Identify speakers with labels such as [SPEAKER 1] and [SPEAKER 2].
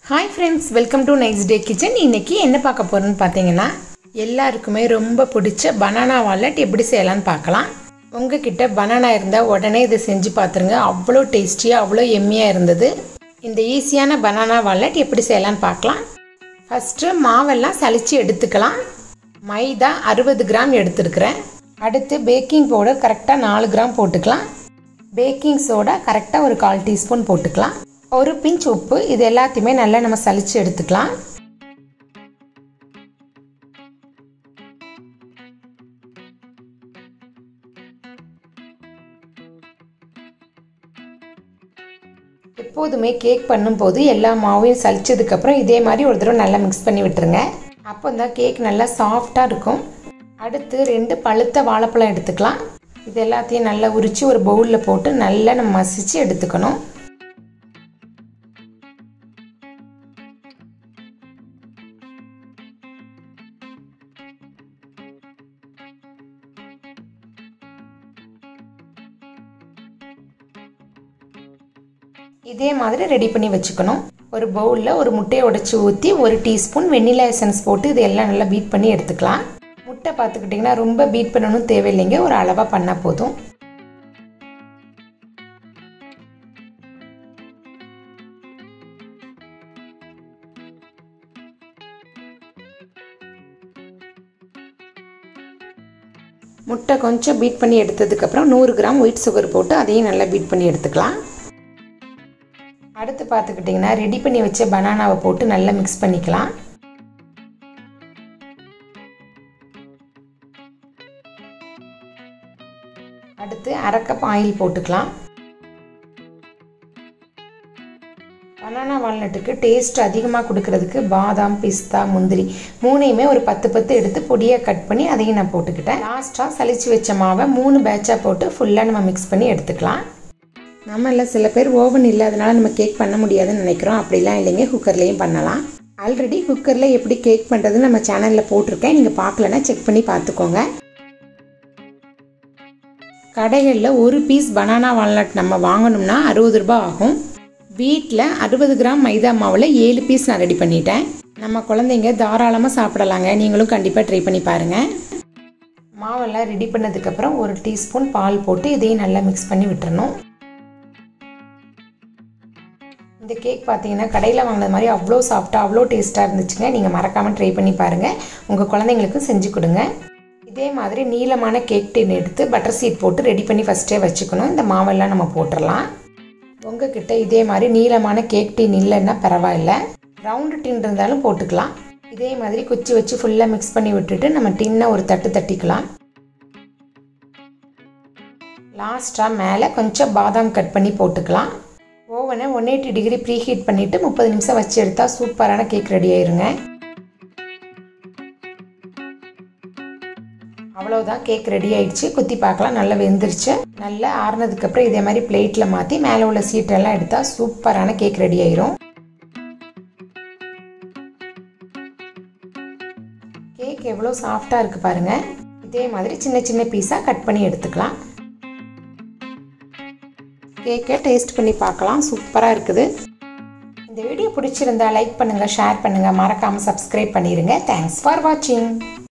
[SPEAKER 1] hi friends welcome to next day kitchen இன்னைக்கு என்ன பார்க்க போகிறோன்னு பார்த்தீங்கன்னா எல்லாருக்குமே ரொம்ப பிடிச்ச பனானா வாலட் எப்படி செய்யலாம்னு பார்க்கலாம் உங்ககிட்ட பனானா இருந்தால் உடனே இதை செஞ்சு பார்த்துருங்க அவ்வளோ டேஸ்டியாக அவ்வளோ எம்மியாக இருந்தது இந்த ஈஸியான பனானா வாலட் எப்படி செய்யலாம்னு பார்க்கலாம் ஃபஸ்ட்டு மாவெல்லாம் சலிச்சு எடுத்துக்கலாம் மைதா அறுபது கிராம் எடுத்துருக்கிறேன் அடுத்து பேக்கிங் பவுடர் கரெக்டாக நாலு கிராம் போட்டுக்கலாம் பேக்கிங் சோடா கரெக்டாக ஒரு கால் டீஸ்பூன் போட்டுக்கலாம் ஒரு பிஞ்ச் உப்பு இது எல்லாத்தையுமே நல்லா நம்ம சலிச்சு எடுத்துக்கலாம் எப்போதுமே கேக் பண்ணும்போது எல்லா மாவையும் சலிச்சதுக்கப்புறம் இதே மாதிரி ஒரு தடவை நல்லா மிக்ஸ் பண்ணி விட்டுருங்க அப்போ தான் கேக் நல்லா சாஃப்டாக இருக்கும் அடுத்து ரெண்டு பழுத்த வாழைப்பழம் எடுத்துக்கலாம் இது எல்லாத்தையும் நல்லா உரித்து ஒரு பவுலில் போட்டு நல்லா நம்ம மசிச்சு எடுத்துக்கணும் இதே மாதிரி ரெடி பண்ணி வச்சுக்கணும் ஒரு பவுலில் ஒரு முட்டையை உடச்சி ஊற்றி ஒரு டீஸ்பூன் வெண்ணிலா எசன்ஸ் போட்டு இது எல்லாம் நல்லா பீட் பண்ணி எடுத்துக்கலாம் முட்டை பார்த்துக்கிட்டிங்கன்னா ரொம்ப பீட் பண்ணணும் தேவையில்லைங்க ஒரு அளவாக பண்ணால் போதும் முட்டை கொஞ்சம் பீட் பண்ணி எடுத்ததுக்கப்புறம் நூறு கிராம் ஒயிட் சுகர் போட்டு அதையும் நல்லா பீட் பண்ணி எடுத்துக்கலாம் அடுத்து பார்த்துக்கிட்டிங்கன்னா ரெடி பண்ணி வச்ச பனானாவை போட்டு நல்லா மிக்ஸ் பண்ணிக்கலாம் அடுத்து அரை கப் ஆயில் போட்டுக்கலாம் பனானா வால்நட்டுக்கு டேஸ்ட் அதிகமாக கொடுக்கறதுக்கு பாதாம் பிஸ்தா முந்திரி மூணையுமே ஒரு பத்து பத்து எடுத்து பொடியாக கட் பண்ணி அதையும் நான் போட்டுக்கிட்டேன் லாஸ்ட்டாக சளிச்சு வச்ச மாவை மூணு பேட்சாக போட்டு ஃபுல்லாக நம்ம மிக்ஸ் பண்ணி எடுத்துக்கலாம் நம்மள சில பேர் ஓவன் இல்லாதனால நம்ம கேக் பண்ண முடியாதுன்னு நினைக்கிறோம் அப்படிலாம் இல்லைங்க குக்கர்லேயும் பண்ணலாம் ஆல்ரெடி குக்கரில் எப்படி கேக் பண்ணுறதுன்னு நம்ம சேனலில் போட்டிருக்கேன் நீங்கள் பார்க்கலன்னா செக் பண்ணி பார்த்துக்கோங்க கடைகளில் ஒரு பீஸ் பனானா வால்நட் நம்ம வாங்கணும்னா அறுபது ரூபாய் ஆகும் வீட்டில் அறுபது கிராம் மைதா மாவில் ஏழு பீஸ் நான் ரெடி பண்ணிட்டேன் நம்ம குழந்தைங்க தாராளமாக சாப்பிடலாங்க நீங்களும் கண்டிப்பாக ட்ரை பண்ணி பாருங்கள் மாவெல்லாம் ரெடி பண்ணதுக்கப்புறம் ஒரு டீஸ்பூன் பால் போட்டு இதையும் நல்லா மிக்ஸ் பண்ணி விட்டுறணும் இந்த கேக் பார்த்தீங்கன்னா கடையில் வாங்கினது மாதிரி அவ்வளோ சாஃப்டாக அவ்வளோ டேஸ்ட்டாக இருந்துச்சுங்க நீங்கள் மறக்காமல் ட்ரை பண்ணி பாருங்கள் உங்கள் குழந்தைங்களுக்கும் செஞ்சு கொடுங்க இதே மாதிரி நீளமான கேக் டின் எடுத்து பட்டர் சீட் போட்டு ரெடி பண்ணி ஃபஸ்ட்டே வச்சுக்கணும் இந்த மாவெல்லாம் நம்ம போட்டுடலாம் உங்ககிட்ட இதே மாதிரி நீளமான கேக் டின் இல்லைன்னா பரவாயில்ல ரவுண்டு டின் இருந்தாலும் போட்டுக்கலாம் இதே மாதிரி குச்சி வச்சு ஃபுல்லாக மிக்ஸ் பண்ணி விட்டுட்டு நம்ம டின்னை ஒரு தட்டு தட்டிக்கலாம் லாஸ்ட்டாக மேலே கொஞ்சம் பாதாம் கட் பண்ணி போட்டுக்கலாம் ஓவனை one eighty degree preheat பண்ணிவிட்டு முப்பது நிமிஷம் வச்சு எடுத்தால் சூப்பரான கேக் ரெடி ஆயிருங்க அவ்வளோதான் கேக் ரெடி ஆயிடுச்சு குத்தி பார்க்கலாம் நல்லா வெந்துருச்சு நல்லா ஆறுனதுக்கப்புறம் இதே மாதிரி பிளேட்டில் மாற்றி மேலே உள்ள சீட்டெல்லாம் எடுத்தால் சூப்பரான கேக் ரெடி ஆயிரும் கேக் எவ்வளோ சாஃப்டாக இருக்குது பாருங்கள் இதே மாதிரி சின்ன சின்ன பீஸாக கட் பண்ணி எடுத்துக்கலாம் கேக்கை டேஸ்ட் பண்ணி பார்க்கலாம் சூப்பராக இருக்குது இந்த வீடியோ பிடிச்சிருந்தா லைக் பண்ணுங்கள் ஷேர் பண்ணுங்கள் மறக்காமல் சப்ஸ்கிரைப் பண்ணிடுங்க தேங்க்ஸ் ஃபார் வாட்சிங்